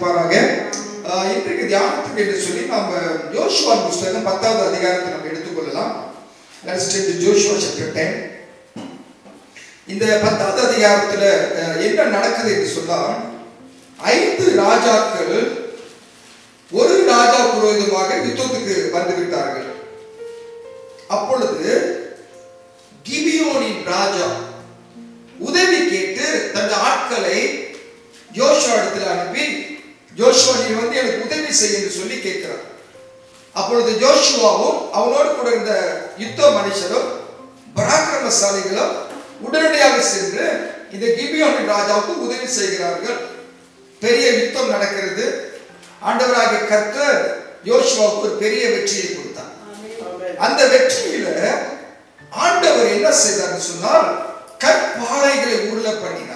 ஆசீர்வதிப்பாராக ஆஹ் இன்றைக்கு தியானத்துக்கு என்று சொல்லி நாம் யோசுவா புஸ்தகம் பத்தாவது அதிகாரத்தை நம்ம எடுத்துக்கொள்ளலாம் Let's take the Joshua chapter 10. இந்த பத்தாவது அதிகாரத்துல அஹ், என்ன நடக்குது என்று சொன்னால் ஐந்து ராஜாக்கள் ஒரு ராஜா புரோகிதமாக யுத்தத்துக்கு வந்து விட்டார்கள் அப்பொழுது கிபியோனின் ராஜா உதவி கேட்டு தன் ஆட்களை யோசுவா இடத்துல அனுப்பி ஜோஷுவா நீ வந்து எனக்கு உதவி செய்ய என்று சொல்லி கேட்கிறார் அப்பொழுது ஜோஷுவாவும் அவனோடு கூட இருந்த யுத்த மனுஷரும் பராக்கிரமசாலிகளும் உடனடியாக சென்று இந்த கிபியோனின் ராஜாவுக்கு உதவி செய்கிறார்கள் பெரிய யுத்தம் நடக்கிறது ஆண்டவராகிய கர்த்தர் யோசுவாவுக்கு ஒரு பெரிய வெற்றியை கொடுத்தார் அந்த வெற்றியில ஆண்டவர் என்ன செய்தார் சொன்னால் கற்பாறைகளை உருள பண்ணினார்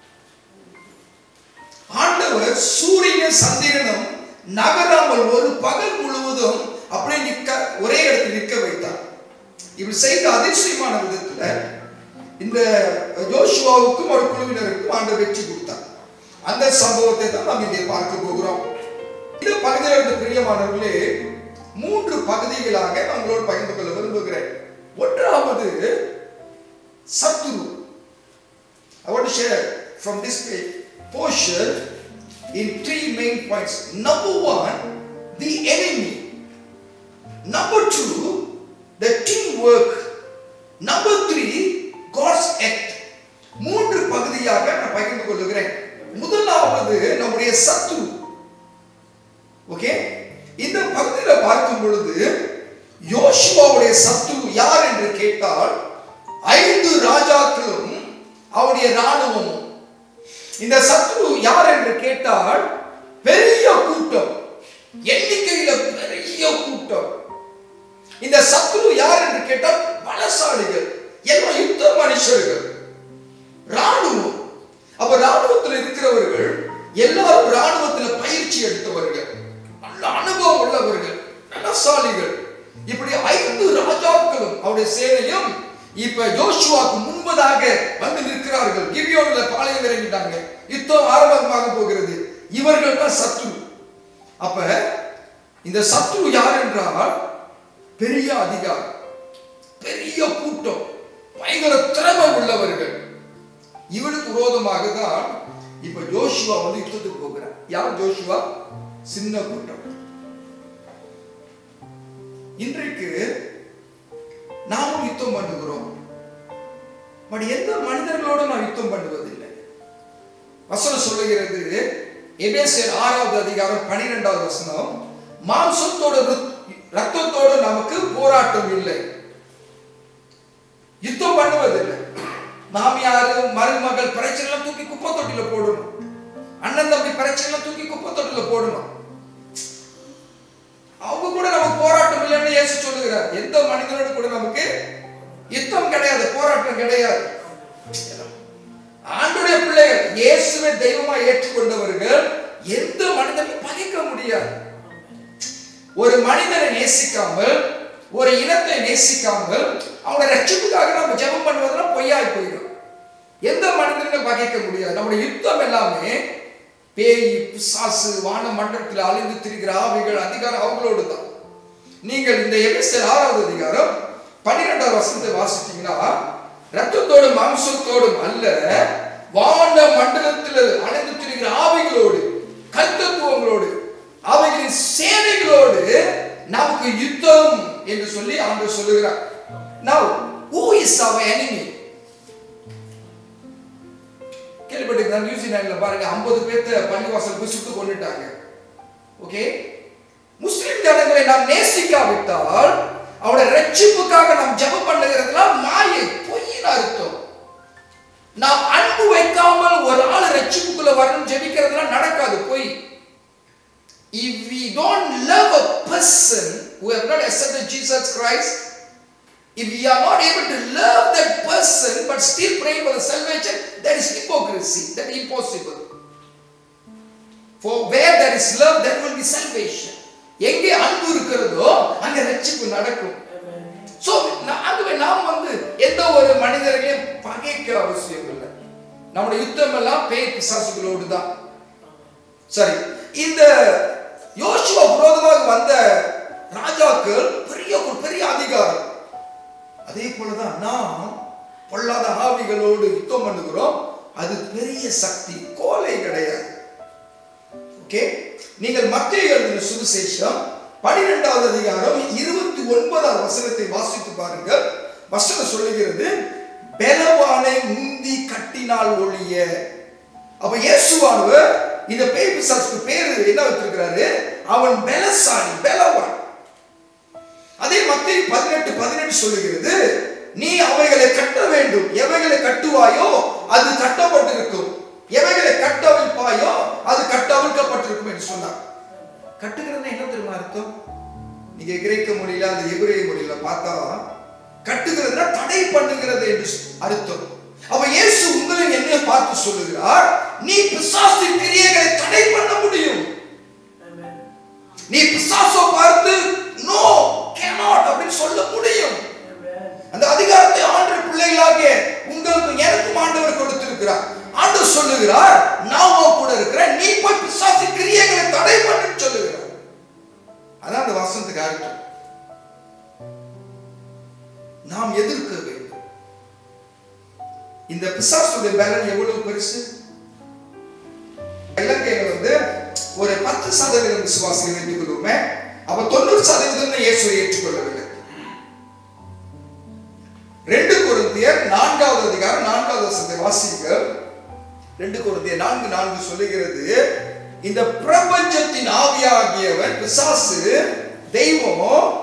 ஆண்டவர் சூரியனும் சந்திரனும் நகராமல் ஒரு பகல் முழுவதும் அப்படியே நிற்க ஒரே இடத்தில் நிற்க வைத்தார் இவர் செய்த அதிசயமான விதத்துல இந்த ஜோஷுவாவுக்கும் ஒரு குழுவினருக்கும் ஆண்டவர் வெற்றி கொடுத்தார் அந்த சம்பவத்தை தான் நாம் இங்கே பார்க்க போகிறோம் இந்த பகுதியில் இருந்த பிரியமானவர்களே மூன்று பகுதிகளாக நான் உங்களோடு பகிர்ந்து கொள்ள விரும்புகிறேன் ஒன்றாவது சத்துரு I want to share from this page, portion in three main points. Number one, the enemy. Number two, the teamwork. Number three, God's act. மூன்று பகுதியாக நான் பகிர்ந்து கொள்ளுகிறேன் முதலாவது நம்முடைய சத்துரு ஓகே இந்த பகுதியில் பார்க்கும் பொழுது யோசுவாவுடைய சத்துரு யார் என்று கேட்டால் ஐந்து ராஜாக்களும் அவருடைய ராணுவமும் இந்த சத்ரு யார் என்று கேட்டால் பெரிய கூட்டம் எண்ணிக்கையில பெரிய கூட்டம் இந்த சத்ரு யார் என்று கேட்டால் பலசாலிகள் எல்லாம் யுத்த மனுஷர்கள் ராணுவம் அப்ப ராணுவத்தில் இருக்கிறவர்கள் எல்லாரும் ராணுவத்தில் பயிற்சி எடுத்தவர்கள் நல்ல அனுபவம் உள்ளவர்கள் பலசாலிகள் இப்படி ஐந்து ராஜாக்களும் அவருடைய சேனையும் இப்ப ஜோஷுவாக்கு முன்பதாக வந்து நிற்கிறார்கள் கிபியோன்ல பாளையம் இறங்கிட்டாங்க யுத்தம் ஆரம்பமாக போகிறது இவர்கள் தான் சத்ரு அப்ப இந்த சத்ரு யார் என்றால் பெரிய அதிகாரம் பெரிய கூட்டம் பயங்கர திறமை உள்ளவர்கள் இவனுக்கு விரோதமாக தான் இப்ப ஜோஷுவா வந்து யுத்தத்துக்கு போகிறார் யார் ஜோஷுவா சின்ன கூட்டம் இன்றைக்கு நாமும் யுத்தம் பண்ணுகிறோம் பட் எந்த மனிதர்களோடு நாம் யுத்தம் பண்ணுவதில்லை வசனம் சொல்லுகிறது எபேசியர் ஆறாவது அதிகாரம் பனிரெண்டாவது வசனம் மாம்சத்தோடு ரத்தத்தோடு நமக்கு போராட்டம் இல்லை யுத்தம் பண்ணுவதில்லை மாமியார் மருமகள் பிரச்சனை தூக்கி குப்பை தொட்டில போடணும் அண்ணன் தம்பி பிரச்சனை தூக்கி குப்பை தொட்டில போடணும் அவங்க கூட நமக்கு போராட்டம் இல்லைன்னு இயேசு சொல்லுகிறார் எந்த மனிதனோடு கூட நமக்கு யுத்தம் கிடையாது போராட்டம் கிடையாது ஆண்டுடைய பிள்ளைகள் இயேசுவை தெய்வமா ஏற்றுக்கொண்டவர்கள் எந்த மனிதனையும் பகைக்க முடியாது ஒரு மனிதனை நேசிக்காமல் ஒரு இனத்தை நேசிக்காமல் அவங்க ரட்சிப்புக்காக நம்ம ஜெபம் பண்ணுவதெல்லாம் பொய்யாய் போயிடும் எந்த மனிதனையும் பகைக்க முடியாது நம்முடைய யுத்தம் எல்லாமே பேய் பிசாசு வான மண்டலத்தில் அழிந்து திரிகிற ஆவிகள் அதிகாரம் அவங்களோடு தான் நீங்கள் இந்த எபிசல் ஆறாவது அதிகாரம் பன்னிரெண்டாவது வசனத்தை வாசித்தீங்கன்னா ரத்தத்தோடும் மாம்சத்தோடும் அல்ல வான மண்டலத்தில் அணைந்து திரிகிற ஆவிகளோடு கர்த்தத்துவங்களோடு அவைகளின் சேனைகளோடு நமக்கு யுத்தம் என்று சொல்லி ஆண்டு சொல்லுகிறார் now who is our enemy கேள்விப்பட்டிருக்கா நியூசிலாந்துல பாருங்க ஐம்பது பேர்த்த பள்ளிவாசல் போய் சுட்டு கொண்டுட்டாங்க ஓகே முஸ்லிம் ஜனங்களை நாம் நேசிக்காவிட்டால் அவருடைய ரட்சிப்புக்காக நாம் ஜெபம் பண்ணுகிறதுலாம் மாயை பொய்யின் அர்த்தம் நாம் அன்பு வைக்காமல் ஒரு ஆள் ரட்சிப்புக்குள்ள வரணும் ஜெபிக்கிறதுலாம் நடக்காது பொய் if we don't love a person who have not accepted Jesus Christ if we are not able to love that person but still praying for the salvation that is hypocrisy that is impossible for where there is love there will be salvation எங்கே அன்பு இருக்கிறதோ அங்க ரட்சிப்பு நடக்கும் so ஆகவே நாம் வந்து எந்த ஒரு மனிதர்களையும் பகைக்க அவசியம் இல்லை நம்முடைய யுத்தம் எல்லாம் பேய் பிசாசுகளோடு தான் சரி இந்த யோசுவா விரோதமாக வந்த ராஜாக்கள் பெரிய ஒரு பெரிய அதிகாரம் அதே போலதான் நாம் பொல்லாத ஆவிகளோடு யுத்தம் பண்ணுகிறோம் அது பெரிய சக்தி கோலை கிடையாது ஓகே நீங்கள் மத்திய எழுதின சுவிசேஷம் பனிரெண்டாவது அதிகாரம் இருபத்தி ஒன்பதாவது வசனத்தை வாசித்து பாருங்கள் வசனம் சொல்லுகிறது பெலவானை முந்தி கட்டினால் ஒழிய அப்ப இயேசுவானவர் இந்த பேய் பிசாசுக்கு பேரு என்ன வச்சிருக்கிறாரு அவன் பெலசாலி பெலவான் அதே மத்திய பதினெட்டு பதினெட்டு சொல்லுகிறது நீ அவைகளை கட்ட வேண்டும் எவைகளை கட்டுவாயோ அது கட்டப்பட்டிருக்கும் எவைகளை கட்டவிழ்ப்பாயோ அது கட்டவிழ்க்கப்பட்டிருக்கும் என்று சொன்னார் கட்டுகிறது என்ன தெரியுமா அர்த்தம் நீங்க கிரேக்க மொழியில அந்த எபிரேய மொழியில பார்த்தா கட்டுகிறதுனா தடை பண்ணுகிறது என்று அர்த்தம் அவ இயேசு உங்களை என்ன பார்த்து சொல்லுகிறார் நீ பிசாசின் கிரியைகளை தடை பண்ண முடியும் நீ பிசாசோ பார்த்து நோ cannot அப்படின்னு சொல்ல முடியும் அந்த அதிகாரத்தை ஆண்டவர் பிள்ளைகளாகிய உங்களுக்கு எனக்கும் ஆண்டவர் கொடுத்திருக்கிறார் ஆண்டவர் சொல்லுகிறார் நான் உன் கூட இருக்கிறேன் நீ போய் பிசாசு கிரியைகளை தடை பண்ணுன்னு சொல்லுகிறார் அதான் அந்த வசனத்துக்கு அர்த்தம் நாம் எதிர்க்க வேண்டும் இந்த பிசாசுடைய பலன் எவ்வளவு பெருசு இலங்கையில வந்து ஒரு பத்து சதவீதம் விசுவாசிகள் ஏற்றுக்கொள்வோமே அப்ப தொண்ணூறு சதவீதம் இயேசுவை ஏற்றுக்கொள்ளவில்லை ரெண்டு குருந்தியர் நான்காவது அதிகாரம் நான்காவது வசனத்தை வாசிங்கள் ரெண்டு குருந்தியர் நான்கு நான்கு சொல்லுகிறது இந்த பிரபஞ்சத்தின் ஆவியாகியவன் பிசாசு தெய்வம்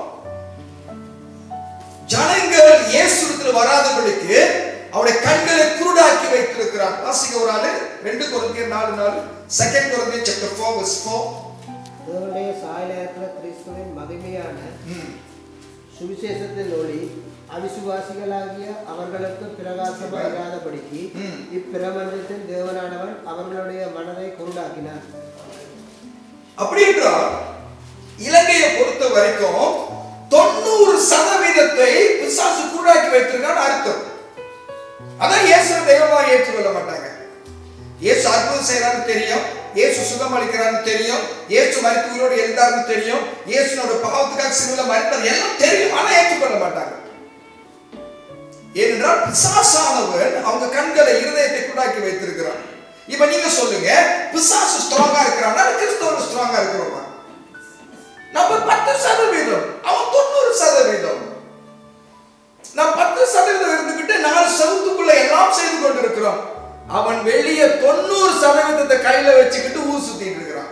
ஜனங்கள் இயேசுரத்தில் வராதபடிக்கு அவருடைய கண்களை குருடாக்கி வைத்திருக்கிறார் வாசிக்க ஒரு ஆளு ரெண்டு குருந்தியர் நாலு நாலு செகண்ட் குருந்தியர் சாப்டர் ஃபோர் வர்ஸ் ஃபோர் தேவனுடைய சாயல இருக்கிற கிறிஸ்துவின் மகிமையான சுவிசேஷத்தின் ஒளி அவிசுவாசிகளாகிய அவர்களுக்கு பிரகாசமாக இராதபடிக்கு ம். இப்பிரபஞ்சத்தின் தேவனானவன் அவர்களுடைய மனதை குருடாக்கினார் அப்படி என்றால் இலங்கையை பொறுத்த வரைக்கும் தொண்ணூறு சதவீதத்தை பிசாசு கூடாக்கி வைத்திருக்கான்னு அர்த்தம் அதான் இயேசு தெய்வமாக ஏற்றுக்கொள்ள மாட்டாங்க இயேசு அற்புதம் செய்யறான்னு தெரியும் இயேசு சுகம் அளிக்கிறான்னு தெரியும் இயேசு மருத்துவரோடு எழுந்தாருன்னு தெரியும் இயேசுனோட பாவத்துக்காக சிலுவையில் மறித்தார் எல்லாம் தெரியும் ஆனா ஏற்றுக்கொள்ள மாட்டாங்க ஏனென்றால் பிசாசானவன் அவங்க கண்களை இருதயத்தை குடாக்கி வைத்திருக்கிறான் இப்ப நீங்க சொல்லுங்க பிசாசு ஸ்ட்ராங்கா இருக்கிறானா கிறிஸ்தவன் ஸ்ட்ராங்கா இருக்கிறோமா நம்ம பத்து சதவீதம் அவன் தொண்ணூறு சதவீதம் நான் பத்து சதவீதம் இருந்துகிட்டு நாலு சவுத்துக்குள்ள எல்லாம் செய்து கொண்டிருக்கிறோம் அவன் வெளியே தொண்ணூறு சதவீதத்தை கையில வச்சுக்கிட்டு ஊர் சுத்திட்டு இருக்கிறான்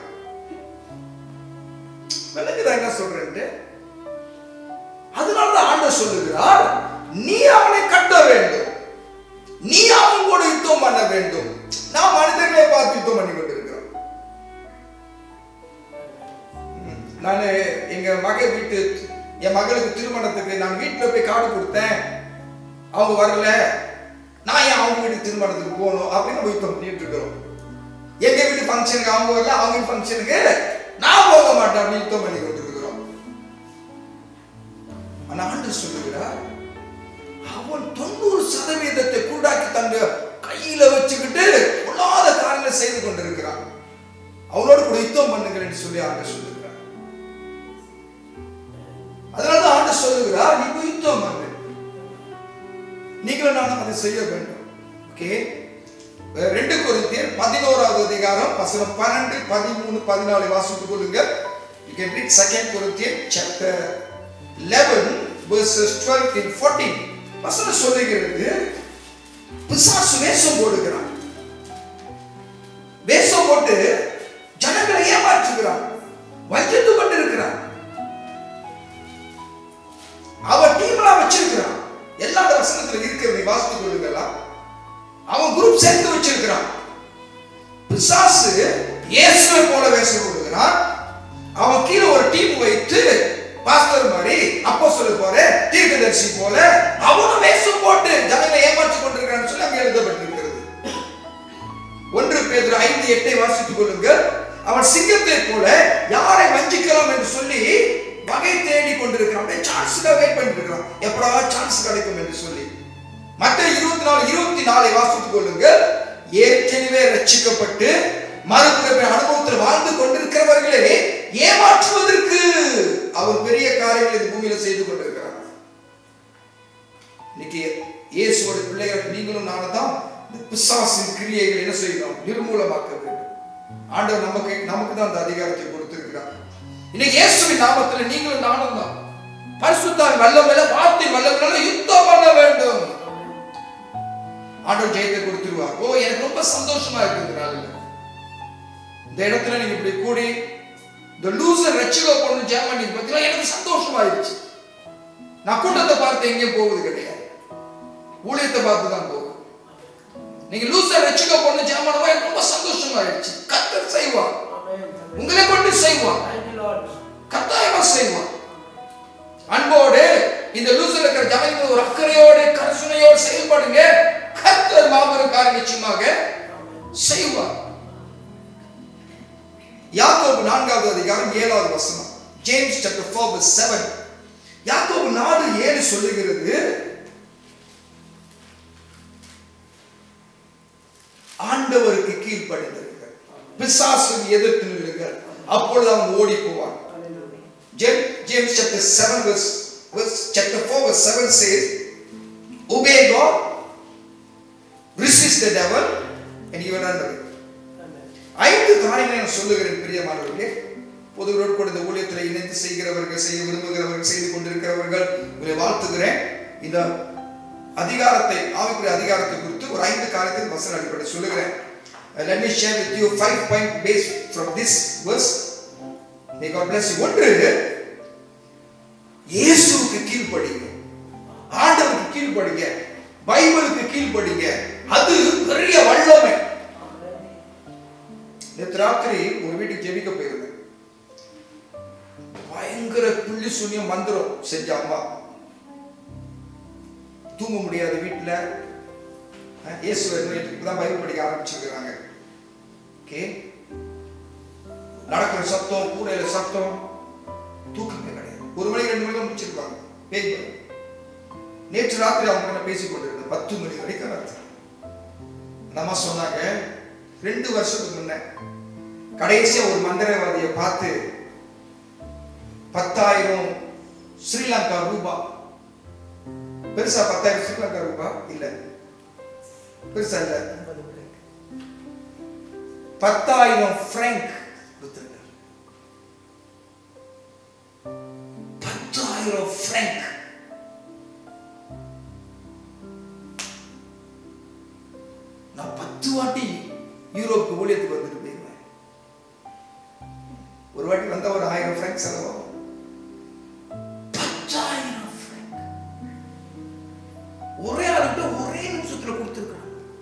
விளக்குதா என்ன சொல்றேன்ட்டு அதனாலதான் ஆண்டவர் சொல்லுகிறார் நீ அவனை கட்ட வேண்டும் நீ அவன் கூட யுத்தம் பண்ண வேண்டும் நான் மனிதர்களை பார்த்து யுத்தம் பண்ணி கொண்டிருக்கிறோம் ம், நானு எங்க மக வீட்டு என் மகளுக்கு திருமணத்துக்கு நான் வீட்டுல போய் கார்டு கொடுத்தேன் அவங்க வரல நான் ஏன் அவங்க வீட்டு திருமணத்துக்கு போகணும் அப்படின்னு நம்ம யுத்தம் பண்ணிட்டு இருக்கிறோம் எங்க வீட்டு ஃபங்க்ஷனுக்கு அவங்க வரல அவங்க வீட்டு ஃபங்க்ஷனுக்கு நான் போக மாட்டேன் அப்படின்னு யுத்தம் பண்ணி கொண்டிருக்கிறோம் ஆனா ஆண்டு சொல்லுகிறார் அவன் தொண்ணூறு சதவீதத்தை கூடாக்கி தன் கையில வச்சுக்கிட்டு பொல்லாத காரியங்களை செய்து கொண்டிருக்கிறான் அவனோடு கூட யுத்தம் பண்ணுங்கள் என்று சொல்லி ஆண்டு சொல்லுகிறார் அதனாலதான் ஆண்டு சொல்லுகிறார் நீ போய் யுத்தம் பண்ணு நீங்களும் நானும் அதை செய்ய வேண்டும் ஓகே ரெண்டு கொரிந்தியர் பதினோராவது அதிகாரம் வசனம் பன்னெண்டு பதிமூணு பதினாலு வாசித்துக் கொள்ளுங்க you can read second கொரிந்தியர் chapter 11 verses 12 and 14 வசனம் சொல்லுகிறது பிசாசு வேஷம் போடுகிறான் வேஷம் போட்டு ஜனங்களை ஏமாற்றுகிறான் வஞ்சித்து கொண்டிருக்கிறான் அவன் டீம்லாம் வச்சிருக்கிறான் எல்லா அந்த வசனத்துல இருக்கிறதை வாசித்துக் கொள்ளுங்களா அவன் குரூப் சேர்த்து வச்சிருக்கிறான் பிசாசு இயேசுவை போல வேஷம் கொடுக்கிறான் அவன் கீழே ஒரு டீம் வைத்து பாஸ்டர் மாதிரி அப்போ சொல்ல போற தீர்க்கதரிசி போல அவனும் வேஷம் போட்டு ஜனங்களை ஏமாற்றி கொண்டிருக்கிறான்னு சொல்லி அங்கே எழுதப்பட்டிருக்கிறது ஒன்று பேதுரு ஐந்து எட்டை வாசித்துக் கொள்ளுங்கள் அவன் சிங்கத்தை போல யாரை வஞ்சிக்கலாம் என்று சொல்லி வகை தேடி கொண்டிருக்கிறான் அப்படியே சான்ஸுக்காக வெயிட் பண்ணிட்டு இருக்கிறான் எப்படா சான்ஸ் கிடைக்கும் என்று சொல்லி மற்ற இருபத்தி நாலு இருபத்தி நாலை வாசித்துக் கொள்ளுங்கள் ஏற்கனவே ரட்சிக்கப்பட்டு மறுபிறப்பு அனுபவத்தில் வாழ்ந்து கொண்டிருக்கிறவர்களே ஏமாற்றுவதற்கு அவர் பெரிய காரியங்களை இந்த பூமியில செய்து கொண்டிருக்கிறார் இன்னைக்கு இயேசுவோட பிள்ளைகள் நீங்களும் நானும் தான் இந்த பிசாசின் கிரியைகள் என்ன செய்யணும் நிர்மூலமாக்க வேண்டும் ஆண்டவர் நமக்கு நமக்கு தான் அந்த அதிகாரத்தை கொடுத்திருக்கிறார் இன்னைக்கு இயேசுவின் நாமத்தில் நீங்களும் நானும் தான் பரிசுத்தாவின் வல்லமையில வார்த்தை வல்லமையில யுத்தம் பண்ண வேண்டும் ஆண்டவர் ஜெயத்தை கொடுத்துருவார் ஓ எனக்கு ரொம்ப சந்தோஷமா இருக்கு இந்த நாளில் இந்த இடத்துல நீங்க இப்படி கூடி இந்த லூசர் ரட்சிகோ பொண்ணு ஜெர்மன் நீங்க பார்த்தீங்கன்னா எனக்கு சந்தோஷமாயிருச்சு நான் கூட்டத்தை பார்த்து எங்கேயும் போவது கிடையாது ஊழியத்தை பார்த்து தான் போகுது நீங்க லூசர் ரட்சிகோ பொண்ணு ஜெர்மன் எனக்கு ரொம்ப சந்தோஷமாயிருச்சு கத்தர் செய்வான் உங்களை கொண்டு செய்வான் கட்டாயமா செய்வான் அன்போடு இந்த லூசில் இருக்கிற ஜனங்கள் ஒரு அக்கறையோடு கருசுனையோடு செயல்படுங்க கர்த்தர் மாபெரும் காரியம் நிச்சயமாக செய்வார் யாக்கோபு நான்காவது அதிகாரம் ஏழாவது வசனம் ஜேம்ஸ் சாப்டர் 4 verse 7 யாக்கோபு நாலு ஏழு சொல்லுகிறது ஆண்டவருக்கு கீழ்ப்படிந்திருங்கள் பிசாசுக்கு எதிர்த்து நில்லுங்கள் அப்பொழுது அவன் ஓடி போவான் James, James chapter 7 verse, verse chapter 4 verse 7 says, Obey God, resist the devil, and he will run away. ஐந்து காரியங்களை நான் சொல்லுகிறேன் பிரியமானவர்களே பொதுவரோடு கூட இந்த ஊழியத்தில் இணைந்து செய்கிறவர்கள் செய்ய விரும்புகிறவர்கள் செய்து கொண்டிருக்கிறவர்கள் உங்களை வாழ்த்துகிறேன் இந்த அதிகாரத்தை ஆவிக்குரிய அதிகாரத்தை குறித்து ஒரு ஐந்து காரியத்தில் வசன அடிப்படை சொல்லுகிறேன் let me share with you five point based from this verse may god bless you ஒன்று இயேசுவுக்கு கீழ்ப்படிங்க ஆண்டவருக்கு கீழ்ப்படிங்க பைபிளுக்கு கீழ்ப்படிங்க அது பெரிய வல்லமை நேற்று ராத்திரி ஒரு வீட்டுக்கு ஜெபிக்க போயிருந்தேன் பயங்கர புள்ளி சூன்யம் மந்திரம் செஞ்ச அம்மா தூங்க முடியாத வீட்டுல அஹ், இயேசுவர் இப்பதான் பைபிள் படிக்க ஆரம்பிச்சிருக்கிறாங்க ஓகே நடக்கிற சத்தம் கூடையில சத்தம் தூக்கமே கிடையாது ஒரு மணி ரெண்டு மணி முடிச்சிருப்பாங்க பேய் பயம். நேற்று ராத்திரி அவங்க கிட்ட பேசி கொண்டிருந்தேன் பத்து மணி வரைக்கும் ராத்திரி அந்த அம்மா சொன்னாங்க ரெண்டு வருஷத்துக்கு முன்ன கடைசியா ஒரு மந்திரவாதியை பார்த்து பத்தாயிரம் ஸ்ரீலங்கா ரூபா பெருசா பத்தாயிரம் ஸ்ரீலங்கா ரூபா இல்ல பெருசா இல்ல பத்தாயிரம் பிராங்க் கொடுத்திருக்காரு பத்தாயிரம் பிராங்க் நான் பத்து வாட்டி யூரோப்புக்கு ஊழியத்துக்கு வந்துட்டு போயிருவேன் ஒரு வாட்டி வந்தா ஒரு ஆயிரம் பிராங்க் செலவாகும் பத்தாயிரம் franc. ஒரே ஆளுகிட்ட ஒரே நிமிஷத்துல கொடுத்துருக்காங்க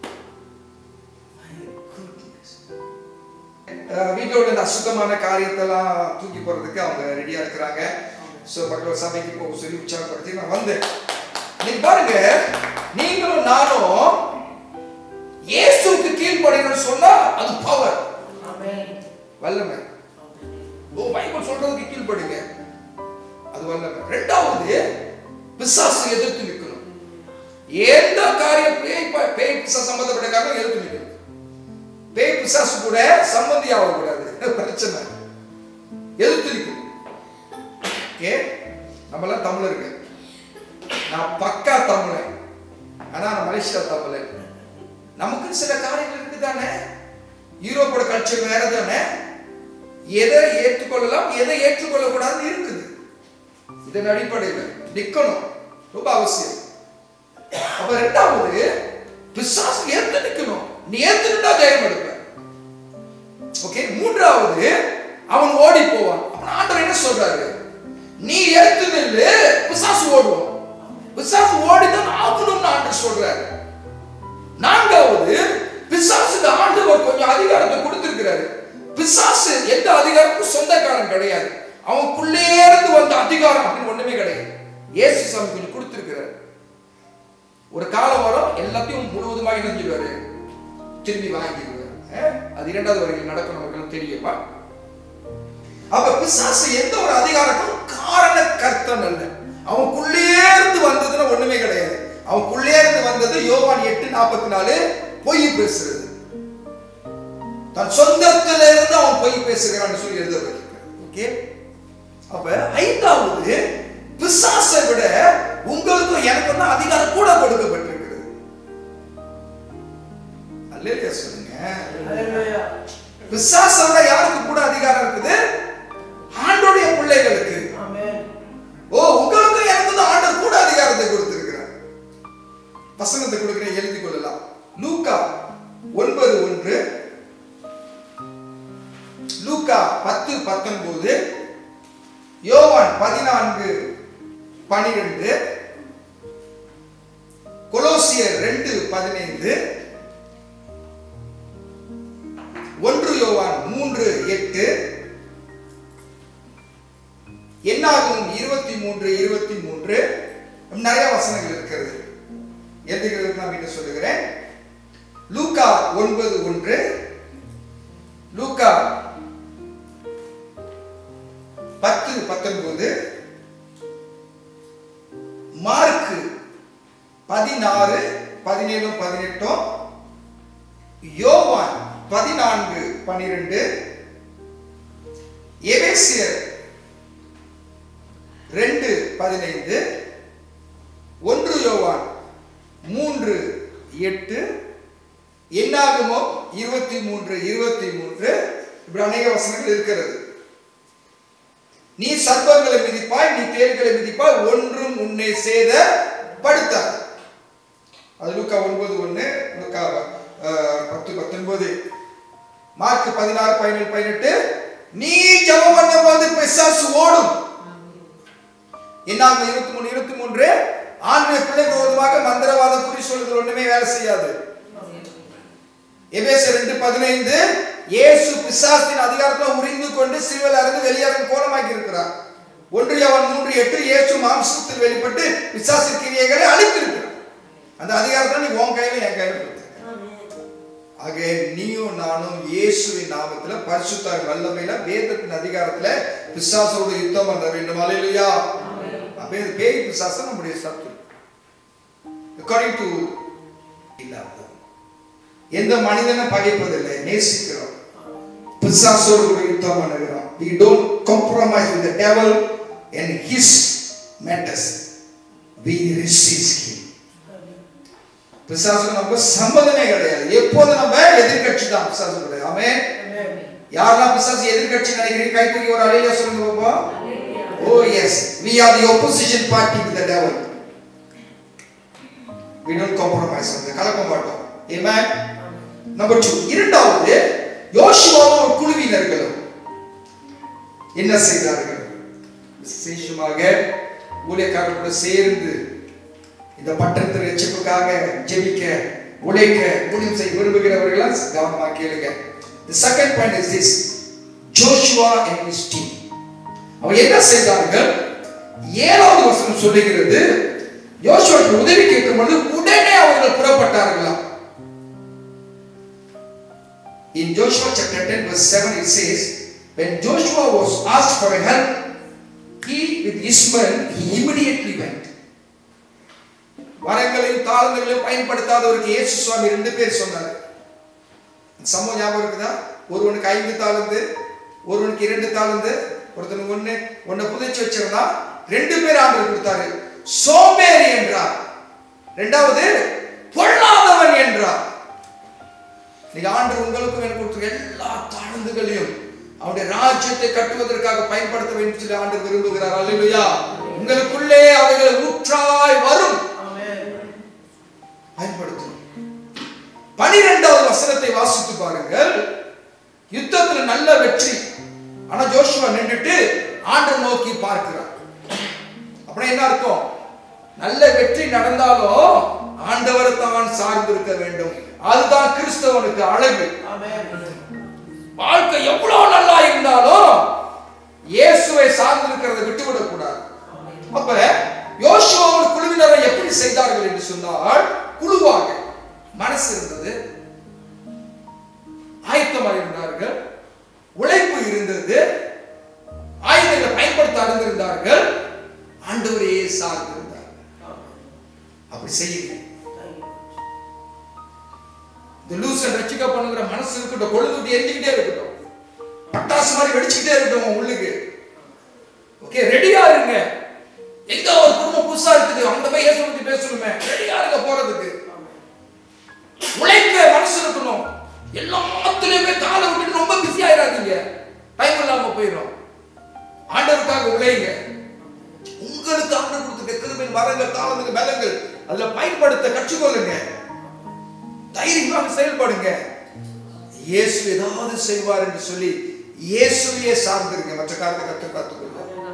வீட்டோட இந்த அசுத்தமான காரியத்தெல்லாம் தூக்கி போறதுக்கு அவங்க ரெடியா இருக்கிறாங்க ஸோ பக்கத்தில் சபைக்கு போக சொல்லி உற்சாகப்படுத்தி நான் வந்தேன் நீங்க பாருங்க நீங்களும் நானும் இயேசுவுக்கு கீழ்ப்படிங்கன்னு சொன்னா அது பவர் வல்லமை ஓ பைபிள் சொல்றதுக்கு கீழ்ப்படிங்க அது வல்லமை ரெண்டாவது பிசாசு எதிர்த்து நிற்கணும் எந்த காரியம் பேய் ப- பேய் பிசாசு சம்பந்தப்பட்ட காரியம் எதிர்த்து நிற்கணும் பேய் பிசாசு கூட சம்பந்தி ஆகக்கூடாது பிரச்சனை எதிர்த்து நிற்கணும் ஓகே நம்மளாம் தமிழருக்கு நான் பக்கா தமிழன் ஆனா நான் மலேசியா தமிழன் நமக்கு சில காரியங்கள் இருக்குதானே யூரோப்போட கல்ச்சர் வேற தானே எதை ஏற்றுக்கொள்ளலாம் எதை ஏற்றுக்கொள்ளக்கூடாதுன்னு இருக்குது இதன் அடிப்படையில் நிக்கணும் ரொம்ப அவசியம் அப்ப ரெண்டாவது பிசாசு ஏத்து நிக்கணும் நீ ஏத்துக்கிட்டா ஜெயம் எடுப்ப ஓகே மூன்றாவது அவன் ஓடி போவான் அப்ப ஆண்டவர் என்ன சொல்றாரு நீ ஏத்து நில்லு பிசாசு ஓடுவான் பிசாசு ஓடிதான் ஆகணும்னு ஆண்டவர் சொல்றாரு நான்காவது பிசாசுக்கு ஆண்டவர் கொஞ்சம் அதிகாரத்தை கொடுத்திருக்கிறாரு பிசாசு எந்த அதிகாரத்துக்கும் சொந்தக்காரன் கிடையாது அவனுக்குள்ளே இருந்து வந்த அதிகாரம் அப்படின்னு ஒண்ணுமே கிடையாது இயேசு சாமி கொஞ்சம் கொடுத்திருக்கிறாரு ஒரு காலம் வரும் எல்லாத்தையும் முழுவதுமாக இணைஞ்சிடுவாரு திரும்பி வாங்கிடுவாரு அஹ், அது இரண்டாவது வரையில் நடக்கும் நமக்கு தெரியுமா அப்ப பிசாசு எந்த ஒரு அதிகாரத்தும் காரண கர்த்தன் அல்ல அவனுக்குள்ளே இருந்து வந்ததுன்னா ஒண்ணுமே கிடையாது அவனுக்குள்ளே இருந்து வந்தது யோவான் எட்டு நாற்பத்தி நாலு பொய் பேசுறது தன் சொந்த பொய் பேசுகிறான்னு சொல்லி எழுதப்பட்டிருக்கிறது ஓகே அப்ப ஐந்தாவது பிசாசை விட உங்களுக்கும் எனக்கும் தான் அதிகாரம் கூட கொடுக்கப்பட்டிருக்கிறது அல்லேலூயா சொல்லுங்க Hallelujah. பிசாசை விட யாருக்கு கூட அதிகாரம் இருக்குது ஆண்டோடைய பிள்ளைகளுக்கு Amen. ஓ உங்களுக்கும் எனக்கும் தான் ஆண்டவர் கூட அதிகாரத்தை கொடுத்திருக்கிறார் வசனத்தை கொடுக்கிறேன் எழுதி கொள்ளலாம் லூக்கா ஒன்பது ஒன்று லூக்கா பத்து பத்தொன்பது யோவான் பதினான்கு பனிரெண்டு கொலோசியர் ரெண்டு பதினைந்து ஒன்று யோவான் மூன்று எட்டு என்னாகும் இருபத்தி மூன்று இருபத்தி மூன்று நிறைய வசனங்கள் இருக்கிறது எழுதுகிறது நான் வீட்டு சொல்லுகிறேன் லூக்கா ஒன்பது ஒன்று லூக்கா பத்து பத்தொன்பது மார்க்கு பதினாறு பதினேழும் பதினெட்டும் யோவான் பதினான்கு பனிரெண்டு எபேசியர் ரெண்டு பதினைந்து ஒன்று யோவான் மூன்று எட்டு என்னாகுமோ இருபத்தி மூன்று இருபத்தி மூன்று இப்படி அநேக வசனங்கள் இருக்கிறது நீ சர்ப்பங்களை மிதிப்பாய் நீ தேர்களை மிதிப்பாய் ஒன்றும் உன்னை சேத படுத்தாது அது லூக்கா ஒன்பது ஒன்று லூக்கா அஹ், பத்து பத்தொன்பது மார்க் பதினாறு பதினேழு பதினெட்டு நீ ஜெபம் பண்ணும் போது பிசாசு ஓடும் என்னாகும் இருபத்தி மூணு இருபத்தி மூன்று ஆண்கள் பிள்ளை விரோதமாக மந்திரவாதம் குறி சொல்லுதல் ஒண்ணுமே வேலை செய்யாது எபேசர் ரெண்டு பதினைந்து இயேசு பிசாசின் அதிகாரத்தில் உறிந்து கொண்டு சிலுவையில் இருந்து வெளியேறும் கோலமாக்கி இருக்கிறார் ஒன்று அவன் மூன்று எட்டு இயேசு மாம்சத்தில் வெளிப்பட்டு பிசாசின் கிரியைகளை அழித்திருக்கிறார் அந்த அதிகாரத்தை நீ உன் கையில என் கையில கொடுத்த ஆக நீயும் நானும் இயேசுவின் நாமத்துல பரிசுத்த வல்லமையில வேதத்தின் அதிகாரத்துல பிசாசோடு யுத்தம் பண்ண வேண்டும் அலையிலுயா அப்ப இது பேய் பிசாசம் நம்முடைய சத்து அக்கார்டிங் டு எந்த மனிதனும் பகைப்பதில்லை நேசிக்கிறோம் பிசாசோடு கூட யுத்தம் பண்ணுகிறோம் we don't compromise with the devil and his matters we resist him பிசாசு நமக்கு சம்மதமே கிடையாது எப்போது நம்ம எதிர்க்கட்சி தான் பிசாசு கிடையாது ஆமென் Amen. யாரெல்லாம் பிசாசு எதிர்க்கட்சி நினைக்கிறீங்க கை தூக்கி ஒரு அலையில சொல்லுங்க பாப்போம் O S we are the opposition party with the devil we don't compromise வந்து கலக்க மாட்டோம் amen நம்பர் 2 இரண்டாவது யோசுவாவும் ஒரு குழுவினர்களும் என்ன செய்தார்கள் விசேஷமாக ஊழியக்காரர்களோடு சேர்ந்து இந்த பட்டணத்தின் ரட்சிப்புக்காக ஜெபிக்க உழைக்க ஊழியம் செய்ய விரும்புகிறவர்களாம் கவனமா கேளுங்க the second point is this joshua and his team அவங்க என்ன செய்தார்கள் ஏழாவது வசனம் சொல்லுகிறது யோசுவாவுக்கு உதவி கேட்கும் பொழுது உடனே அவர்கள் புறப்பட்டார்களாம் In Joshua chapter 10 verse 7 it says, when Joshua was asked for help, he with his men, he immediately went. வரங்களையும் தாளங்களையும் பயன்படுத்தாதவருக்கு இயேசு சுவாமி ரெண்டு பேர் சொன்னார் இந்த சம்பவம் ஞாபகம் இருக்குதா ஒருவனுக்கு ஐந்து தாளந்து ஒருவனுக்கு இரண்டு தாளந்து ஒருத்தனுக்கு ஒண்ணு ஒன்னை புதைச்சு வச்சிருந்தா ரெண்டு பேர் ஆண்டு கொடுத்தாரு சோம்பேறி என்றார் ரெண்டாவது பொல்லாதவன் என்றார் நீங்க ஆண்டு உங்களுக்கும் எனக்கு கொடுத்த எல்லா தாழ்ந்துகளையும் அவருடைய ராஜ்யத்தை கட்டுவதற்காக பயன்படுத்த வேண்டும் சொல்லி ஆண்டு விரும்புகிறார் அல்லேலூயா உங்களுக்குள்ளே அவைகள் ஊற்றாய் வரும் Amen. பயன்படுத்தணும் பனிரெண்டாவது வசனத்தை வாசித்து பாருங்கள் யுத்தத்துல நல்ல வெற்றி ஆனா ஜோஷுவா நின்றுட்டு ஆண்டு நோக்கி பார்க்கிறார் அப்படின்னா என்ன அர்த்தம் நல்ல வெற்றி நடந்தாலும் ஆண்டவரை தான் சார்ந்திருக்க வேண்டும் அதுதான் கிறிஸ்தவனுக்கு அழகு Amen. வாழ்க்கை எவ்வளவு நல்லா இருந்தாலும் இயேசுவை சார்ந்திருக்கிறதை விட்டுவிடக் கூடாது அப்ப யோசுவாவின் குழுவினரை எப்படி செய்தார்கள் என்று சொன்னால் குழுவாக மனசு இருந்தது ஆயத்தமாக இருந்தார்கள் உழைப்பு இருந்தது ஆயுதங்களை பயன்படுத்த அறிந்திருந்தார்கள் ஆண்டவரையே சார்ந்திருந்தார்கள் அப்படி செய்யுங்க இந்த லூசன் ரட்சிக்க பண்ணுங்கிற மனசு இருக்கட்டும் கொழுந்துட்டு எரிஞ்சுக்கிட்டே இருக்கட்டும் பட்ட பட்டாசு மாதிரி வெடிச்சுக்கிட்டே இருக்கட்டும் உன் உள்ளுக்கு ஓகே ரெடியா இருங்க எங்க ஒரு குடும்பம் புதுசா இருக்குது அந்த போய் இயேசு பத்தி பேசணுமே ரெடியா இருங்க போறதுக்கு உழைக்க மனசு இருக்கணும் எல்லாத்துலயுமே காலை விட்டுட்டு ரொம்ப பிஸி ஆயிடாதீங்க டைம் இல்லாம போயிடும் ஆண்டவருக்காக உழைங்க உங்களுக்கு ஆண்டவர் கொடுத்துருக்க கிருபின் வரங்கள் தாளங்கள் பலங்கள் அதுல பயன்படுத்த கற்றுக்கொள்ளுங்க தைரியமாக செயல்படுங்க இயேசு ஏதாவது செய்வார் என்று சொல்லி இயேசுவையே சார்ந்திருங்க மற்ற காரியத்தை கற்று பார்த்துக்கொள்ள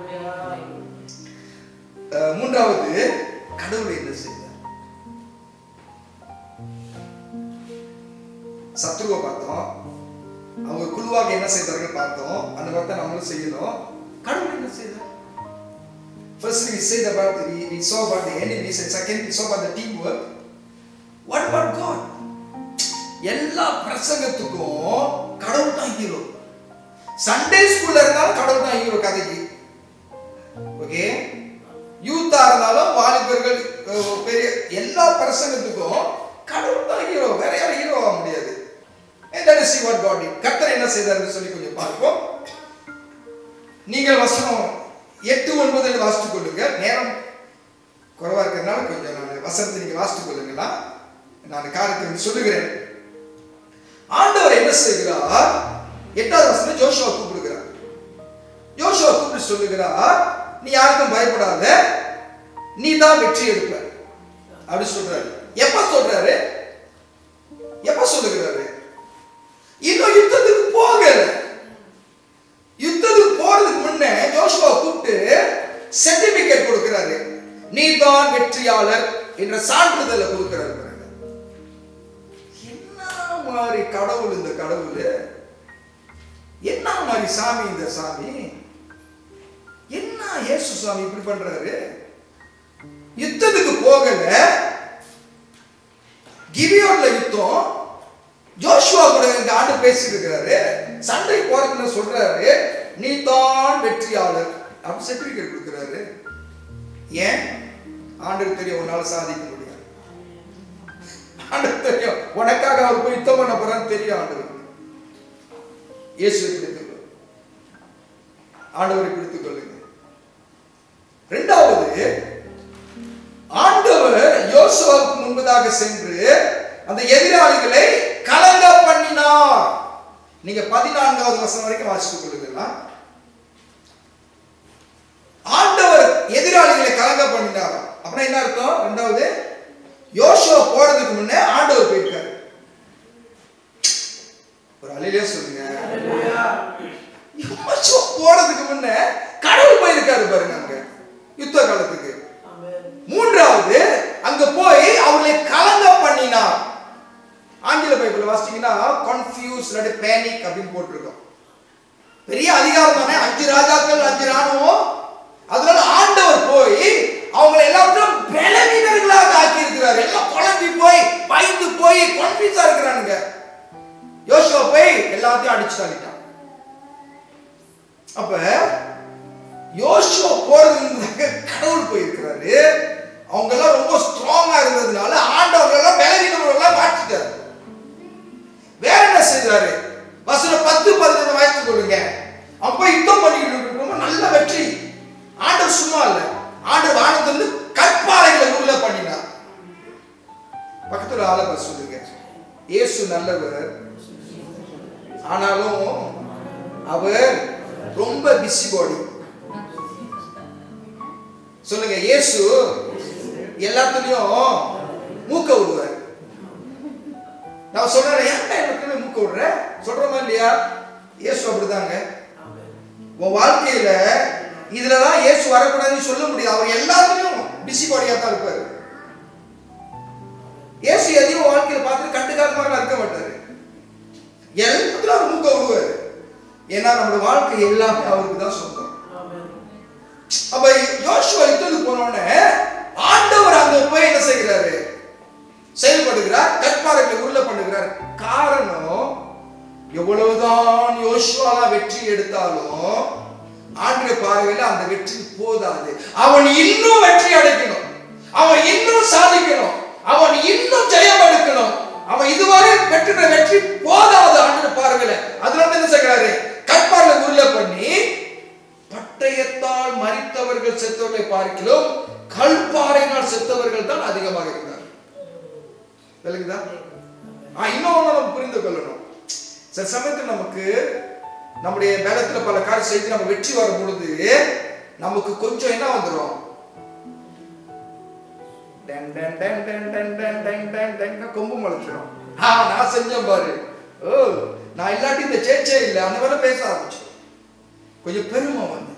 அஹ், மூன்றாவது கடவுளை என்ன செய்தார் சத்ருவை பார்த்தோம் அவங்க குழுவாக என்ன செய்தார்கள் பார்த்தோம் அந்த மாதிரி தான் நம்மளும் செய்யணும் கடவுள் என்ன செய்தார் First we said about the, we, we saw about the enemies and second we saw about the teamwork. What about God? எல்லா பிரசங்கத்துக்கும் கடவுள் தான் ஹீரோ சண்டே ஸ்கூல்ல இருந்தாலும் கடவுள் தான் ஹீரோ கதைக்கு ஓகே யூத்தா இருந்தாலும் வாலிபர்கள் அஹ், பெரிய எல்லா பிரசங்கத்துக்கும் கடவுள் தான் ஹீரோ வேற யாரும் ஹீரோ ஆக முடியாது And let us see what God did. கர்த்தர் என்ன செய்தார்னு சொல்லி கொஞ்சம் பார்ப்போம் நீங்கள் வசனம் எட்டு ஒன்பதில் வாசித்துக் கொள்ளுங்க நேரம் குறைவா இருக்கிறதுனால கொஞ்சம் நான் வசனத்தை நீங்க வாசித்துக் கொள்ளுங்களா நான் காரியத்தை வந்து சொல்லுகிறேன் ஆண்டவர் என்ன செய்கிறார் எட்டாவது வசனம் ஜோஷுவா கூப்பிடுகிறார் யோசுவா கூப்பிட்டு சொல்லுகிறார் நீ யாருக்கும் பயப்படாத நீ தான் வெற்றி எடுப்ப அப்படி சொல்றாரு எப்ப சொல்றாரு எப்ப சொல்லுகிறாரு இன்னும் யுத்தத்துக்கு போகல யுத்தத்துக்கு போறதுக்கு முன்னே ஜோஷுவா கூப்பிட்டு சர்டிபிகேட் கொடுக்கிறாரு நீ தான் வெற்றியாளர் என்ற சான்றிதழை கொடுக்கிறாரு பாருங்க. என்ன மாதிரி கடவுள் இந்த கடவுள் என்ன மாதிரி சாமி இந்த சாமி என்ன இயேசு சாமி இப்படி பண்றாரு யுத்தத்துக்கு போகல கிபியோன்ல யுத்தம் ஜோஷுவா கூட இந்த ஆண்டு பேசிட்டு இருக்கிறாரு சண்டை போறதுன்னு சொல்றாரு நீ தான் வெற்றியாளர் அப்படி சர்டிபிகேட் கொடுக்கிறாரு ஏன் ஆண்டுக்கு தெரியும் உன்னால சாதிக்க முடியாது ஆண்டுக்கு தெரியும் உனக்காக அவர் போய் யுத்தம் பண்ண போறான்னு தெரியும் ஆண்டவருக்கு இயேசுவை பிடித்துக்கொள் ஆண்டவரை பிடித்துக் கொள்ளுங்க இரண்டாவது ஆண்டவர் யோசுவாவுக்கு முன்பதாக சென்று அந்த எதிராளிகளை கலங்க பண்ணினார் நீங்க பதினான்காவது வசனம் வரைக்கும் வாசித்துக் கொள்ளுங்களா ஆண்டவர் எதிராளிகளை கலங்க பண்ணினார் அப்புறம் என்ன அர்த்தம் ரெண்டாவது யோசுவா போறதுக்கு முன்னே ஆண்டவர் போயிருக்காரு ஒரு அலையிலே சொல்லுங்க யோசுவா போறதுக்கு முன்ன கடவுள் போயிருக்காரு பாருங்க அங்க யுத்த காலத்துக்கு மூன்றாவது அங்க போய் அவர்களை கலங்க பண்ணினார் ஆங்கில பைபிள் வாசிச்சீங்கன்னா கன்ஃபியூஸ் இல்லாட்டி பேனிக் அப்படின்னு போட்டிருக்கோம் பெரிய அதிகாரம் தானே அஞ்சு ராஜாக்கள் அஞ்சு ராணுவம் அதனால ஆண்டவர் போய் அவங்களை எல்லாத்தையும் பலவீனர்களாக ஆக்கி இருக்கிறார் எல்லாம் குழம்பி போய் பயந்து போய் கன்ஃபியூஸா இருக்கிறானுங்க யோசுவா போய் எல்லாத்தையும் அடிச்சு தள்ளிட்டான் அப்ப யோசுவா போறதுக்கு கடவுள் போயிருக்கிறாரு அவங்க எல்லாம் ரொம்ப ஸ்ட்ராங்கா இருந்ததுனால ஆண்டவங்க எல்லாம் பலவீனவர்களா மாற்றிட்டாரு வேற என்ன செய்தாரு வசனம் பத்து பதினொன்று வாய்த்து கொள்ளுங்க அவன் போய் யுத்தம் பண்ணிக்கிட்டு இருக்கிறவங்க நல்ல வெற்றி ஆண்டவர் சும்மா இல்ல ஆண்டவர் வானத்திலிருந்து கற்பாறைகளை உள்ள பண்ணினார் பக்கத்துல ஆளை சொல்லுங்க இயேசு நல்லவர் ஆனாலும் அவர் ரொம்ப பிஸி பாடி சொல்லுங்க இயேசு எல்லாத்துலயும் மூக்க விடுவார் நான் சொல்றேன் ஏன்டா எல்லாத்துலயும் மூக்க விடுற சொல்றோமா இல்லையா இயேசு அப்படிதாங்க உன் வாழ்க்கையில இதுலதான் இயேசு வரக்கூடாதுன்னு சொல்ல முடியாது அவர் எல்லாத்துலயும் பிஸி பாடியா தான் இருப்பாரு இயேசு எதையும் உன் வாழ்க்கையில பார்த்து கண்டுக்காத மாதிரி இருக்க மாட்டாரு எல்லாத்துலயும் அவர் மூக்க விடுவாரு ஏன்னா நம்மளோட வாழ்க்கை எல்லாமே அவருக்கு தான் சொந்தம் அப்ப யோசுவா யுத்தத்துக்கு போன உடனே ஆண்டவர் அங்க போய் என்ன செய்கிறாரு செயல்படுகிறார் கற்பாறைகளை உருள பண்ணுகிறார் காரணம் எவ்வளவுதான் யோசுவாலா வெற்றி எடுத்தாலும் ஆண்டு பார்வையில அந்த வெற்றி போதாது அவன் இன்னும் வெற்றி அடைக்கணும் அவன் இன்னும் சாதிக்கணும் அவன் இன்னும் ஜெயம் எடுக்கணும் அவன் இதுவரை பெற்ற வெற்றி போதாது ஆண்டு பார்வையில அதனால என்ன செய்கிறாரு கற்ப கடப்பால உருளை பண்ணி பட்டயத்தால் மரித்தவர்கள் செத்தவர்களை பார்க்கிலும் கல்பாறையினால் செத்தவர்கள் தான் அதிகமாக இருந்தார் விளங்குதா ஆ, இன்னொன்னு நம்ம புரிந்து கொள்ளணும் சில சமயத்தில் நமக்கு நம்முடைய பலத்துல பல காரியம் செய்து நம்ம வெற்றி வரும் பொழுது நமக்கு கொஞ்சம் என்ன வந்துடும் டன் டன் டன் டன் டன் டன் டன் டன் டன் கொம்பு முளைச்சிடும் ஆ நான் செஞ்சேன் பாரு ஓ நான் இல்லாட்டி இந்த சேச்சே இல்லை அந்த மாதிரி பேச ஆரம்பிச்சு கொஞ்சம் பெருமை வந்துடும்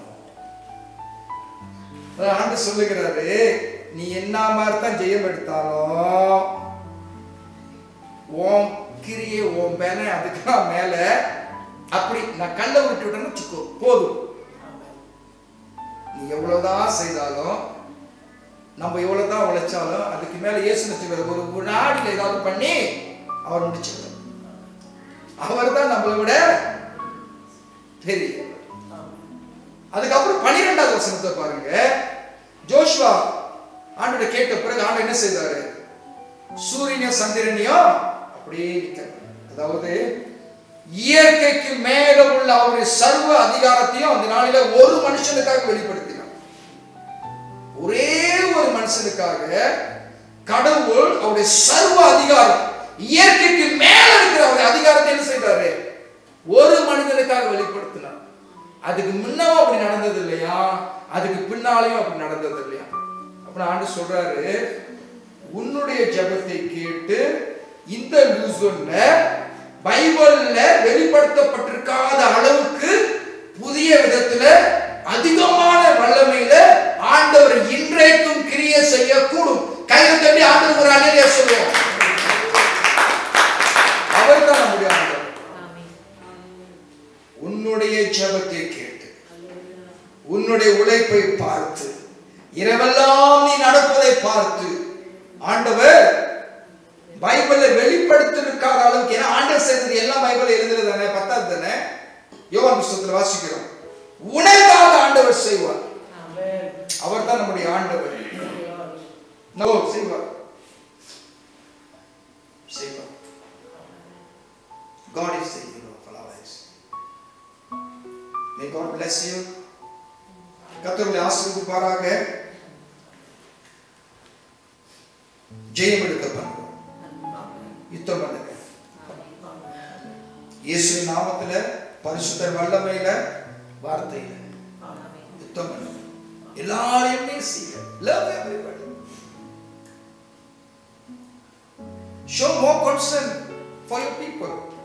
அதான் ஆண்டு சொல்லுகிறாரு நீ என்ன மாதிரி தான் ஜெயம் எடுத்தாலும் உன் கிரியை உன் மேல அதுக்கெல்லாம் மேல அப்படி நான் கல்லை விட்டு விட்டேன்னு வச்சுக்கோ போதும் நீ எவ்வளவுதான் செய்தாலும் நம்ம எவ்வளவுதான் உழைச்சாலும் அதுக்கு மேல இயேசு நிச்சயம் ஒரு ஒரு நாடில் ஏதாவது பண்ணி அவர் முடிச்சிருக்கார் அவர் தான் நம்மளை விட பெரிய அதுக்கப்புறம் பனிரெண்டாவது வசனத்தை பாருங்க ஜோஷ்வா ஆண்டோட கேட்ட பிறகு ஆண்டு என்ன செய்தாரு சூரியனையும் சந்திரனையும் அப்படியே நிக்கிறார் அதாவது இயற்கைக்கு மேல உள்ள அவருடைய சர்வ அதிகாரத்தையும் அந்த நாளில ஒரு மனுஷனுக்காக வெளிப்படுத்தினார் ஒரே ஒரு மனுஷனுக்காக கடவுள் அவருடைய சர்வ அதிகாரம் இயற்கைக்கு மேல இருக்கிற அவருடைய அதிகாரத்தை என்ன செய்தாரு ஒரு மனிதனுக்காக வெளிப்படுத்தினார் அதுக்கு முன்னவும் அப்படி நடந்தது இல்லையா அதுக்கு பின்னாலையும் அப்படி நடந்தது இல்லையா அப்ப ஆண்டு சொல்றாரு உன்னுடைய ஜெபத்தை கேட்டு இந்த லூசன்ல பைபிள்ல வெளிப்படுத்தப்பட்டிருக்காத அளவுக்கு புதிய விதத்துல அதிகமான வல்லமையில ஆண்டவர் இன்றைக்கும் கிரியை செய்யக்கூடும் கையில தட்டி ஆண்டவர் ஒரு அலையில சொல்லுவோம் அவர் தான் நம்முடைய ஆண்டவர் உன்னுடைய ஜெபத்தை கேட்டு உன்னுடைய உழைப்பை பார்த்து இரவெல்லாம் நீ நடப்பதை பார்த்து ஆண்டவர் பைபிள்ல வெளிப்படுத்திருக்காத அளவுக்கு ஏன்னா ஆண்டவர் செய்தது எல்லாம் பைபிள்ல எழுதுறது தானே பத்தாவது தானே யோவான் புஸ்தகத்துல வாசிக்கிறோம் உனக்காக ஆண்டவர் செய்வார் அவர் தான் நம்முடைய ஆண்டவர் நோ செய்வார் செய்வார் God is the hero of our lives. May God bless you. கத்தருடைய ஆசீர்வதிப்பாராக ஜெயம் எடுக்க பண்ணுவோம் யுத்தம் பண்ணுங்க இயேசுவின் நாமத்துல பரிசுத்தர் வல்லமையில வார்த்தையில யுத்தம் பண்ணுங்க எல்லாரையும் நேசிங்க love everybody show more concern for your people